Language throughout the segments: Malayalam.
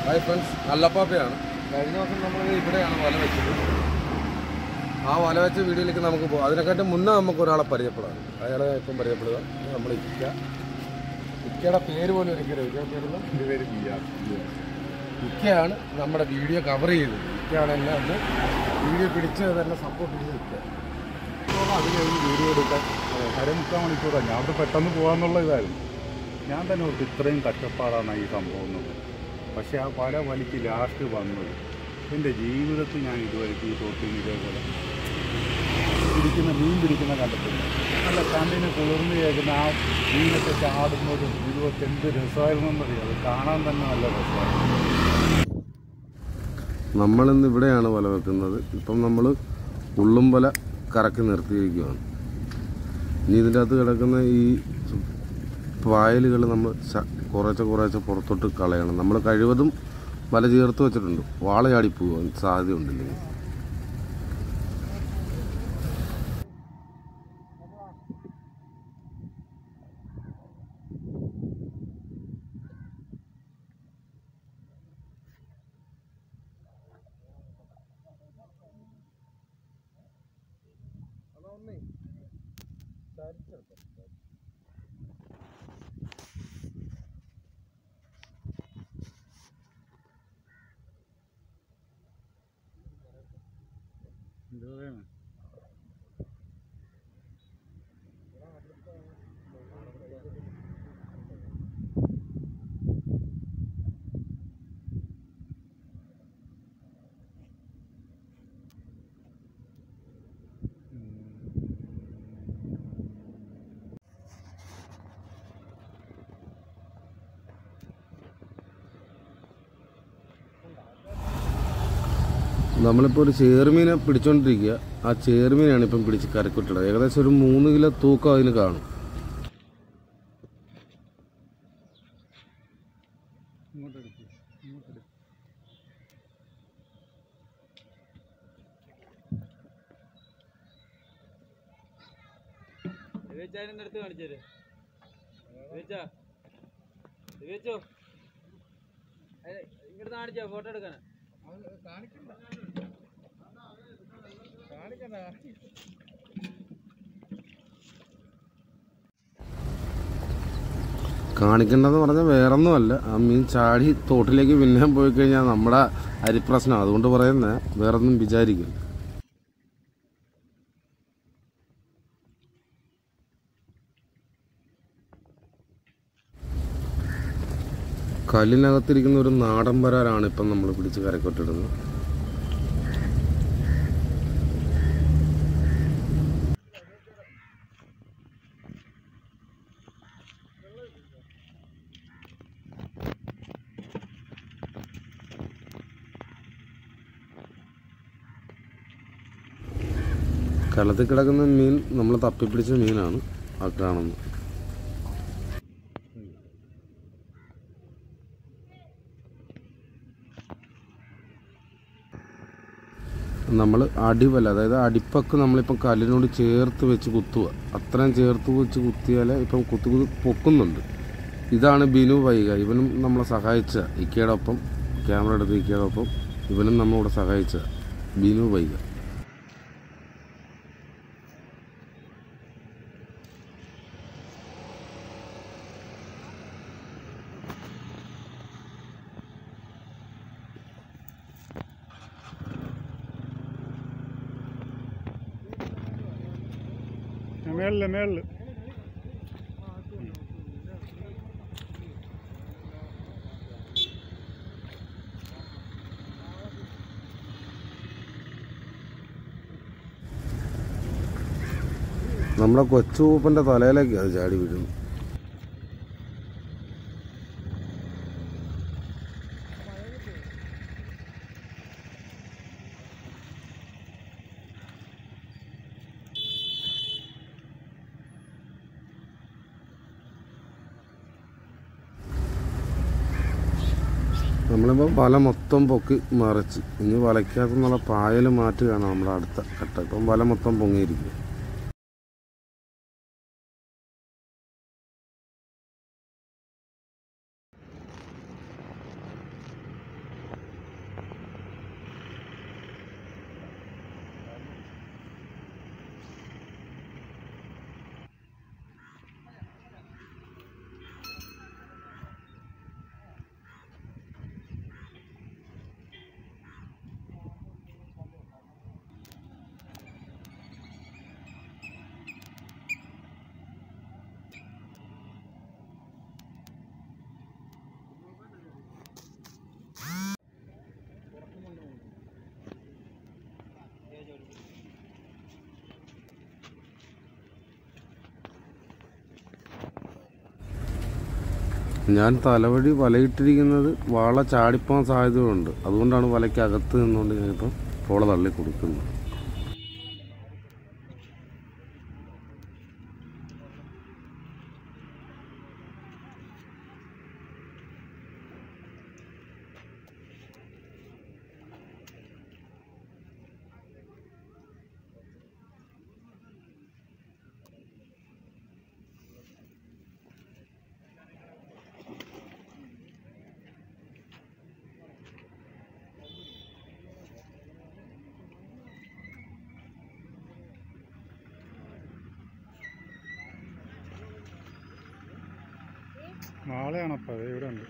ഹായ് ഫ്രണ്ട്സ് നല്ലപ്പാപ്പയാണ് കഴിഞ്ഞ ദിവസം നമ്മൾ ഇവിടെയാണ് വല വെച്ചത് ആ വല വെച്ച വീഡിയോയിലേക്ക് നമുക്ക് പോകാം അതിനെക്കാട്ടും മുന്നേ നമുക്ക് ഒരാളെ പരിചയപ്പെടാം അയാളെ ഇപ്പം പരിചയപ്പെടുക നമ്മൾ ഇക്ക ഇക്കയുടെ പേര് പോലും എനിക്കറിയാം ഇക്കയുടെ പേരുള്ള എൻ്റെ പേര് ബിയാർ ഇക്കയാണ് നമ്മുടെ വീഡിയോ കവർ ചെയ്തത് ഇക്കയാണ് എന്നെ അന്ന് വീഡിയോ പിടിച്ച് തന്നെ സപ്പോർട്ട് ചെയ്ത് ഇക്ക അത് കഴിഞ്ഞ് വീഡിയോ എടുക്കാൻ അരമുക്കാൽ മണിക്കൂറാണ് ഞാൻ അവിടെ പെട്ടെന്ന് പോകാന്നുള്ള ഇതായിരുന്നു ഞാൻ തന്നെ ഓർത്ത് ഇത്രയും കഷ്ടപ്പാടാണ് ഈ സംഭവം എന്നുള്ളത് പക്ഷേ ആ പല വലിക്ക് ലാസ്റ്റ് വന്നത് എൻ്റെ ജീവിതത്തിൽ ഞാൻ ഇതുവരെ ഈ തോട്ടിൽ നിന്ന് ഇതേപോലെ പിടിക്കുന്ന മീൻ പിടിക്കുന്ന കണ്ടിട്ടില്ല നല്ല കണ്ണിന് കുളിർന്ന് കേൾക്കുന്ന ആ മീനൊക്കെ ചാടുന്നതും ഇതുമൊക്കെ എന്ത് രസമായിരുന്നു എന്നറിയാം അത് കാണാൻ തന്നെ നല്ല രസമായിരുന്നു നമ്മളിന്ന് ഇവിടെയാണ് വല വെക്കുന്നത് ഇപ്പം നമ്മൾ ഉള്ളും വല കറക്കി നിർത്തിയിരിക്കുകയാണ് ഇനി ഇതിൻ്റെ അകത്ത് കിടക്കുന്ന ഈ പായലുകൾ നമ്മൾ ശ- കുറേശ്ശെ കുറേശ്ശെ പുറത്തോട്ട് കളയണം നമ്മൾ കഴിവതും വല ചേർത്ത് വെച്ചിട്ടുണ്ട് വാളയാടി പോകാൻ സാധ്യതയുണ്ടില്ലെങ്കിൽ എന്താ പറയുക നമ്മളിപ്പോൾ ഒരു ചേറുമീനെ പിടിച്ചോണ്ടിരിക്കുക ആ ചേറുമീനാണ് ഇപ്പം പിടിച്ച് കരക്കുട്ടിടത് ഏകദേശം ഒരു മൂന്ന് കിലോ തൂക്കം അതിന് കാണും ഇങ്ങോട്ടെടുക്ക് ഇങ്ങോട്ടെടുക്ക് ദിവച്ചാരിന്റെ അടുത്ത് കാണിച്ചേര് ദിവച്ചാ ദിവച്ചോ ഇങ്ങോട്ട് കാണിച്ചോ ഫോട്ടോ എടുക്കാനാ കാണിക്കേണ്ടതെന്ന് പറഞ്ഞാൽ വേറൊന്നുമല്ല ആ മീൻ ചാടി തോട്ടിലേക്ക് പിന്നെയും പോയി കഴിഞ്ഞാൽ നമ്മുടെ അരിപ്രശ്നം അതുകൊണ്ട് പറയുന്നത് വേറൊന്നും വിചാരിക്കും കല്ലിനകത്തിരിക്കുന്ന ഒരു നാടൻ വരാലാണ് ഇപ്പം നമ്മൾ പിടിച്ച് കരക്കൊട്ടിടുന്നത് കലത്തിൽ കിടക്കുന്ന മീൻ നമ്മൾ തപ്പിപ്പിടിച്ച മീനാണ് ആ കാണുന്നത് നമ്മൾ അടിവല അതായത് അടിപ്പക്ക് നമ്മളിപ്പം കല്ലിനോട് ചേർത്ത് വെച്ച് കുത്തുക അത്രയും ചേർത്ത് വെച്ച് കുത്തിയാൽ ഇപ്പം കുത്തു കുത്തി പൊക്കുന്നുണ്ട് ഇതാണ് ബിനു വൈക ഇവനും നമ്മളെ സഹായിച്ച ഇക്കയുടെ ഒപ്പം ക്യാമറ എടുത്ത് ഇക്കയുടെ ഒപ്പം ഇവനും നമ്മളിവിടെ സഹായിച്ച ബിനു വൈക മേളില് മേളില് നമ്മുടെ കൊച്ചുകൂപ്പൻ്റെ തലയിലേക്ക് അത് ചാടി വീഴുന്നു നമ്മളിപ്പോൾ വല മൊത്തം പൊക്കി മറിച്ച് ഇനി വലയ്ക്കകത്തുനിന്നുള്ള പായൽ മാറ്റുകയാണ് നമ്മുടെ അടുത്ത ഘട്ടം ഇപ്പം വല മൊത്തം പൊങ്ങിയിരിക്കും ഞാൻ തലവഴി വലയിട്ടിരിക്കുന്നത് വാള ചാടിപ്പോകാൻ സാധ്യതയുണ്ട് അതുകൊണ്ടാണ് വലയ്ക്ക് അകത്ത് നിന്നുകൊണ്ട് ഞാനിപ്പം പോള തള്ളി കൊടുക്കുന്നത് നാളെയാണ് അപ്പം അത് ഇവിടെ ഉണ്ട്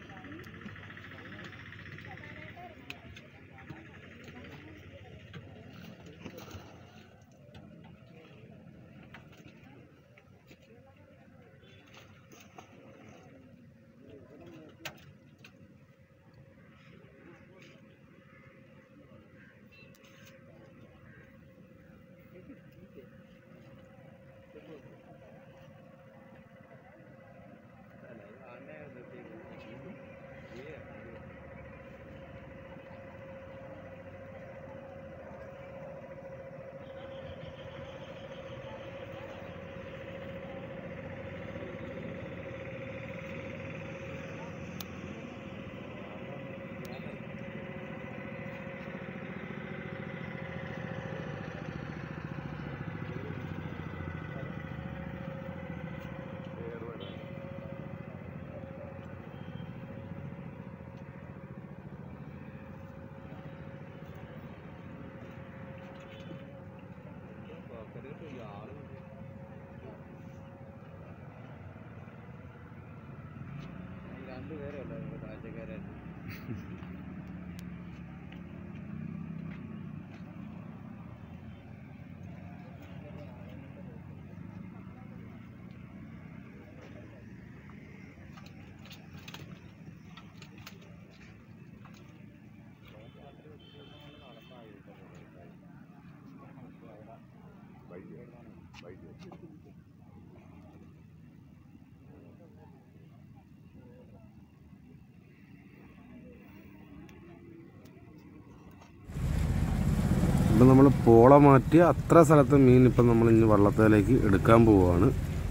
രണ്ടുപേരല്ല കാഴ്ചക്കാരായിട്ട് ഇപ്പം നമ്മൾ പോള മാറ്റി അത്ര സ്ഥലത്തെ മീൻ ഇപ്പം നമ്മൾ ഇനി വള്ളത്തേലേക്ക് എടുക്കാൻ പോവുകയാണ്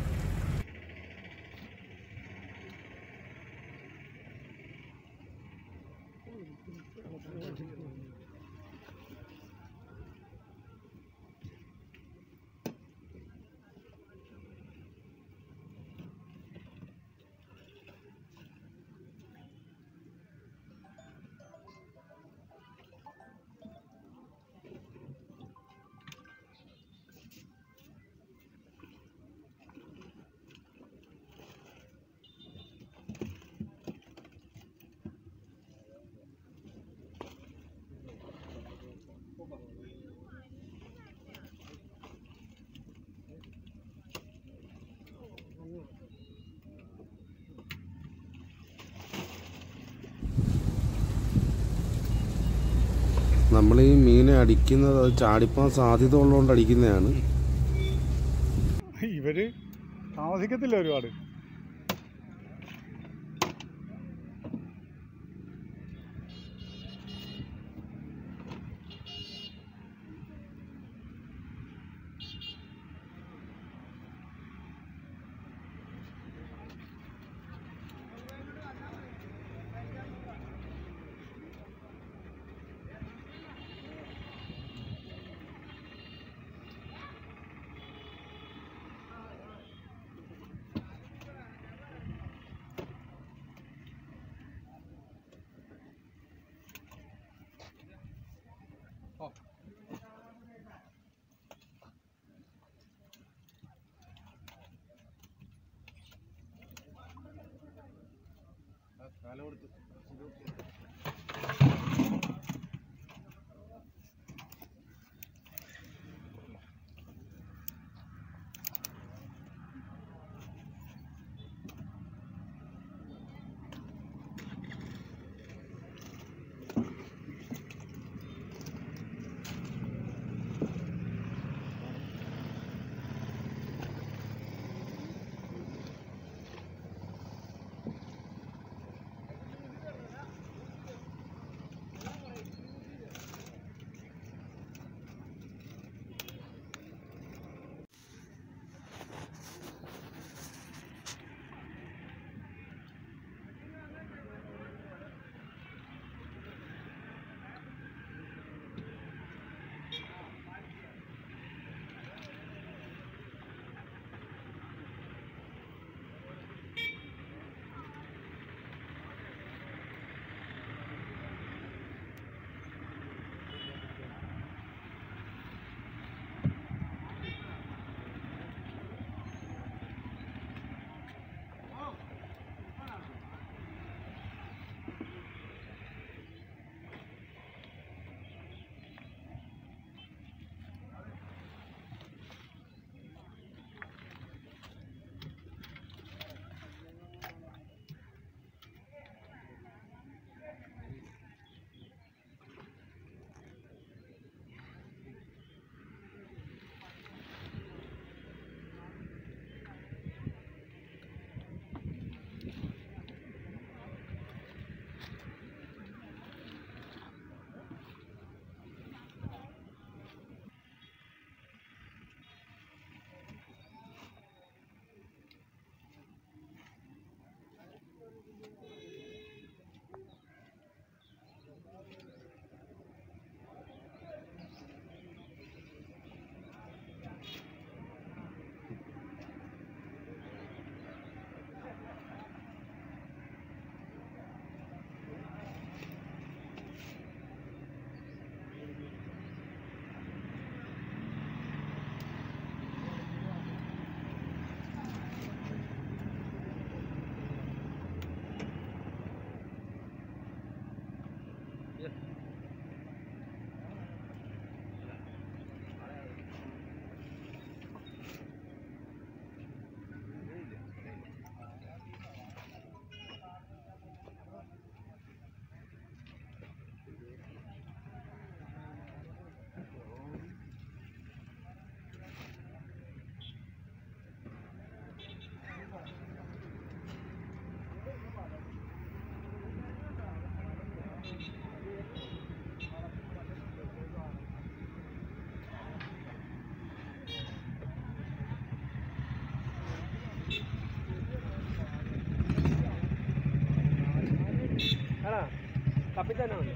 നമ്മൾ ഈ മീനെ അടിക്കുന്നത് അത് ചാടിപ്പോകാൻ സാധ്യത ഉള്ളതുകൊണ്ട് അടിക്കുന്നതാണ് ഇവര് താമസിക്കത്തില്ല ഒരുപാട് കപ്പി തന്നെ മതി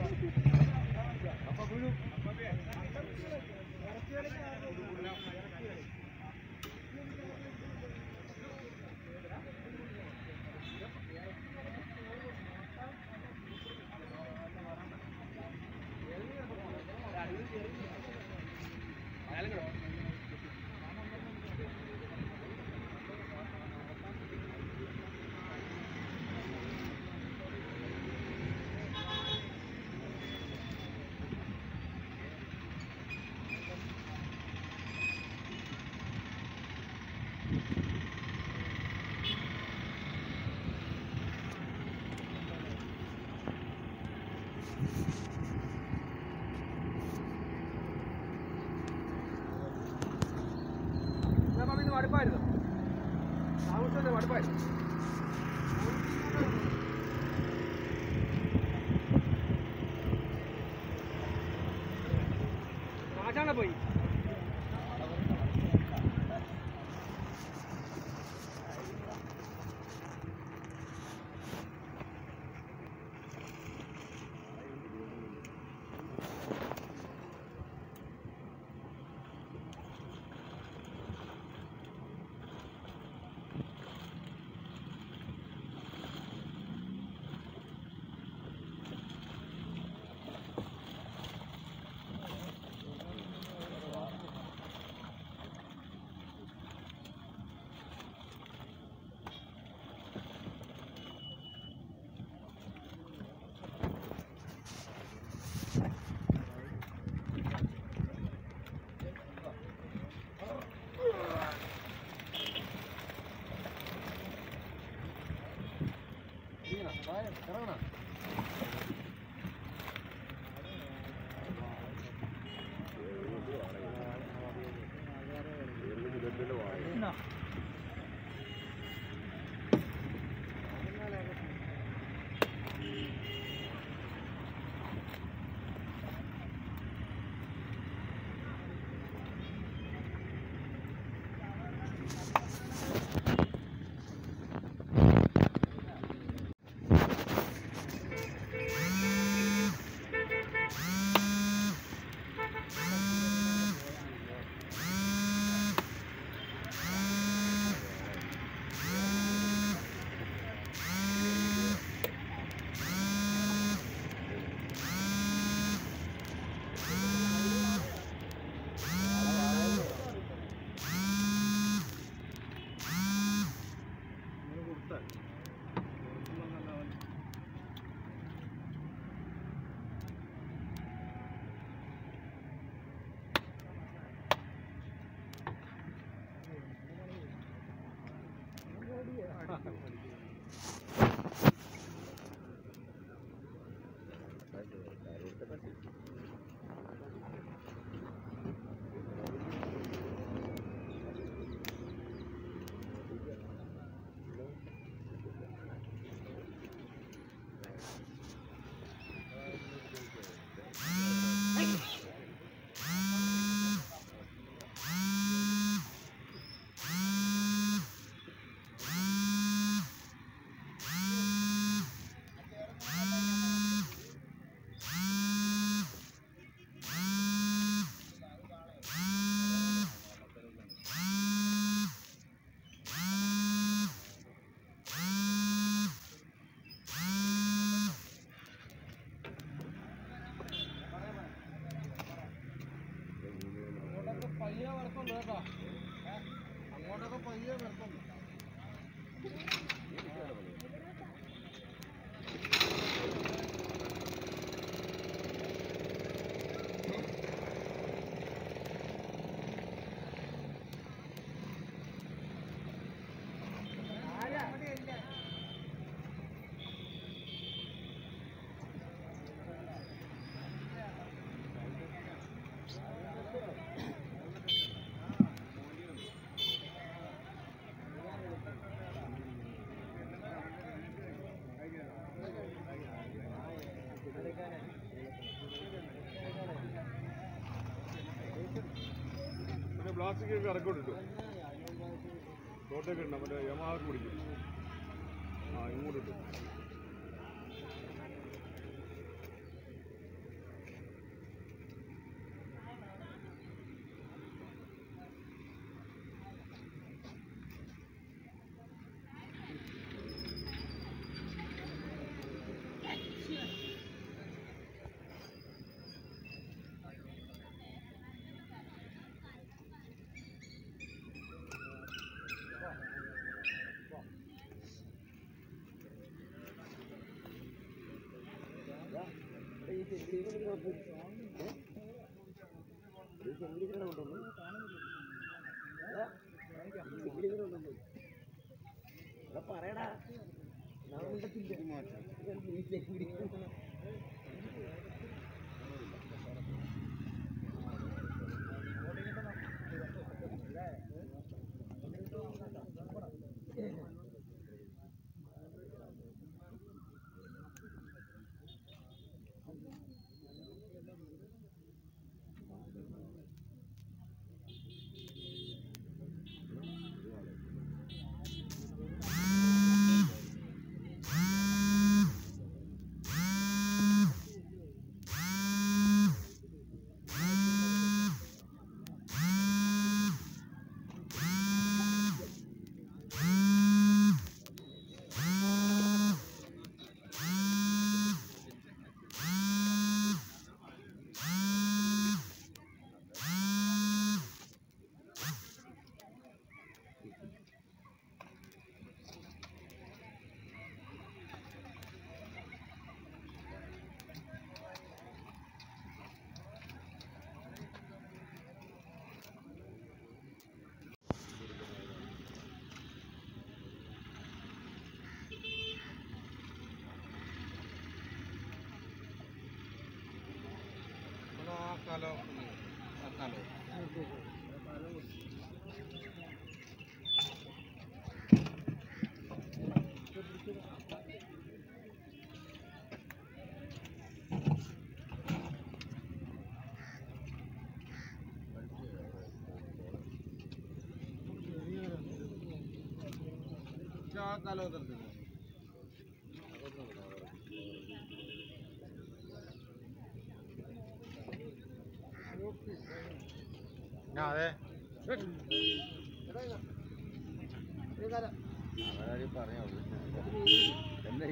മടുപ്പായിരുന്നു താമസത്തിന്റെ മടുപ്പായിരുന്നു മാറ്റാണ് പോയി പയ്യെ വരക്കുണ്ട് കേട്ടോ അങ്ങോട്ടൊക്കെ പയ്യെ വരക്കുണ്ട് പിന്നെ പ്ലാസ്റ്റിക് ഒക്കെ ഇറക്കോട്ടിട്ടു തോട്ടൊക്കെ ഉണ്ട് മറ്റേ യമാഹക്ക് പിടിക്കും ആ ഇങ്ങോട്ടിട്ടു കാലോ കാലോ കാലോ അതെ പറയാ എന്താ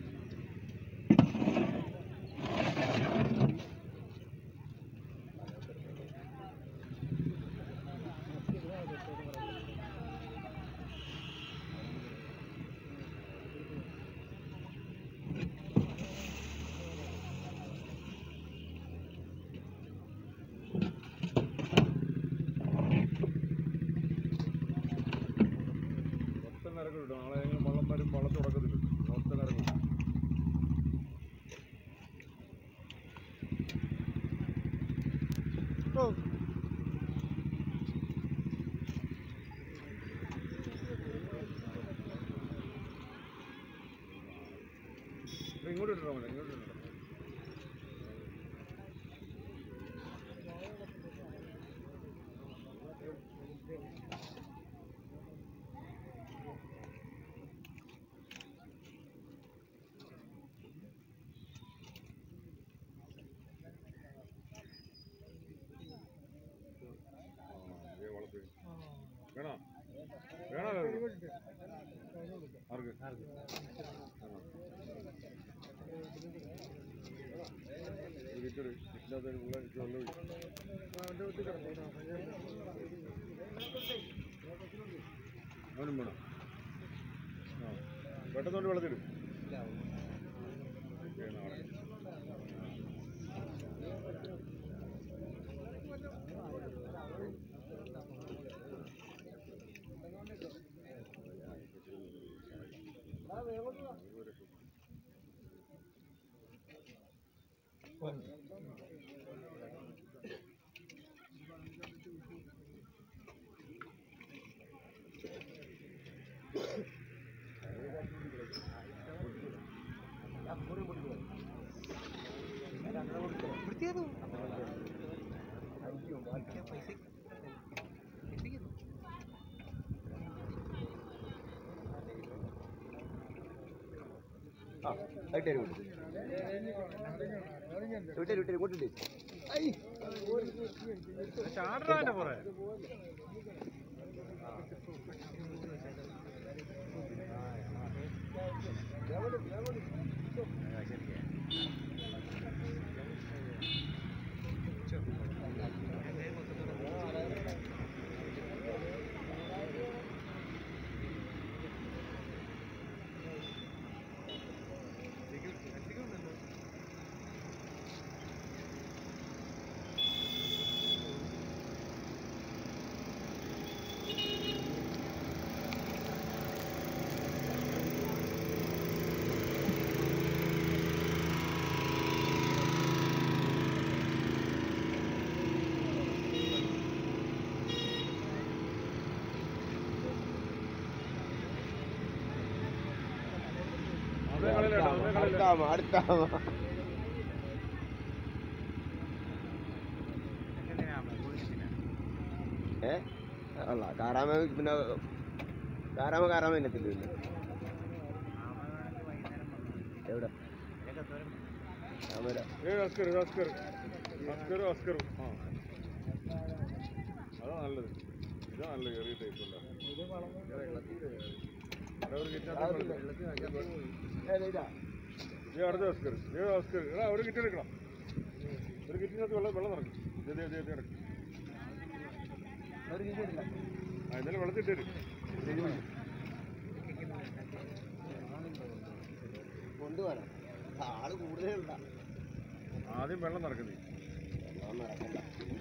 മൊത്തം നിരക്ക് കിട്ടും നാളെ ഞങ്ങൾ വള്ളം വരും വള്ളം തുടക്കത്തില്ല മൊത്തം നിരക്ക് കിട്ടും ഇത് ഇങ്ങോട്ട് ഇട്ടോ മോനെ ഇങ്ങോട്ട് ഇട്ടോ ദേ വളർത്തി. വേണോ വേണോ ആർക്ക് ഇരിക്കൊരു ഇല്ലാത്ത ഒരു പിള്ളേർ ഇട്ട് വെള്ളം ഒഴിക്ക്. അവനും വേണം ആ പെട്ടെന്നോട്ട് വെള്ളത്തിടും ഓക്കേ, നാളെ അടുത്താമ അടുത്താമ ഏ അല്ല കാരാമ പിന്നെ കാരാമ കാരാമ ഇന്നത്തില്ല പിന്നെ എവിടെ ഞാൻ വരാം അസ്കർ അസ്കർ അസ്കർ അസ്കർ ആ അതാ നല്ലത് ഇതാ നല്ല ചെറിയ ടൈപ്പ് ഏതാ ഇതാ നീ അടുത്ത അസ്കർ നീ അസ്കർ എടാ ഒരു കിറ്റ് എടുക്കണം ഒരു കിറ്റിനകത്ത് വെള്ളം വെള്ളം നിറക്കും ഇതേ ഇതേ ഇതേ കിടക്കും ആ ഇന്നലെ വെള്ളത്തിട്ട് തരും കൊണ്ടുപോകാനാ ആള് കൂടുതലുണ്ടാ ആദ്യം വെള്ളം നിറക്കുന്നേ നടക്കണ്ട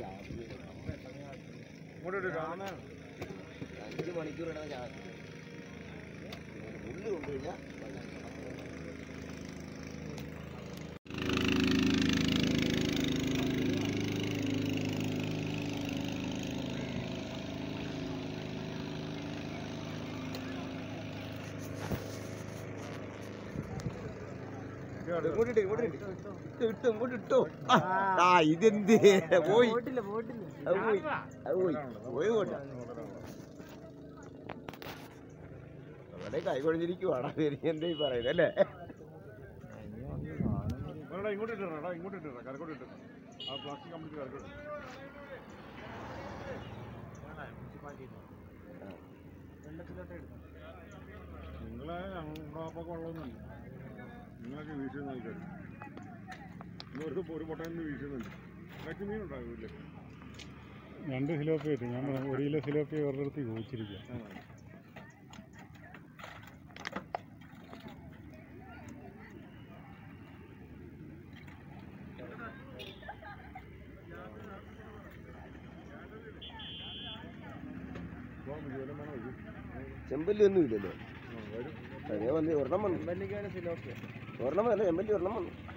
ഇങ്ങോട്ട് എടുക്കാം അഞ്ച് മണിക്കൂർ ഇടാൻ ചാർജ് ഉള്ളു കൊണ്ടുകഴിഞ്ഞാൽ ഇങ്ങോട്ടിട്ട് ഇങ്ങോട്ട് ഇട്ടോ ഇങ്ങോട്ട് ഇട്ടോ ആ ഇതെന്ത് പോയി അത് പോയി അത് പോയി പോയി ഇങ്ങോട്ട് അവിടെ കൈ കൊഴിഞ്ഞിരിക്കുവാടാ എന്തേ ഈ പറയുന്നത് അല്ലേ എടാ ഇങ്ങോട്ട് ഇട്ടാ ഇങ്ങോട്ട് ഇട്ടാ കരക്കോട്ട് ഇട്ടാ ആ പ്ലാസ്റ്റിക് കമ്പിച്ച് കരക്കോട്ട് നിങ്ങളെ ഞങ്ങളൊക്കെ വെള്ളമൊന്നുമില്ല നിങ്ങളൊക്കെ വീശുന്ന ആൾക്കാർ ഒരു ഒരു പൊട്ടയിൽ വീശുന്നുണ്ട് ഇറച്ചി മീൻ ഉണ്ടാവില്ലേ രണ്ട് സിലോപ്പി കിട്ടി ഞാൻ പറഞ്ഞു, ഒരു കിലോ സിലോപ്പി ഒരിടത്ത് ചോദിച്ചിരിക്കുക ചെമ്പല്ലി ഒന്നും ഇല്ലല്ലോ അതേ വന്ന് ഒരെണ്ണം വന്നു ഒരെണ്ണം വന്നു ചെമ്പല്ലി ഒരെണ്ണം വന്നു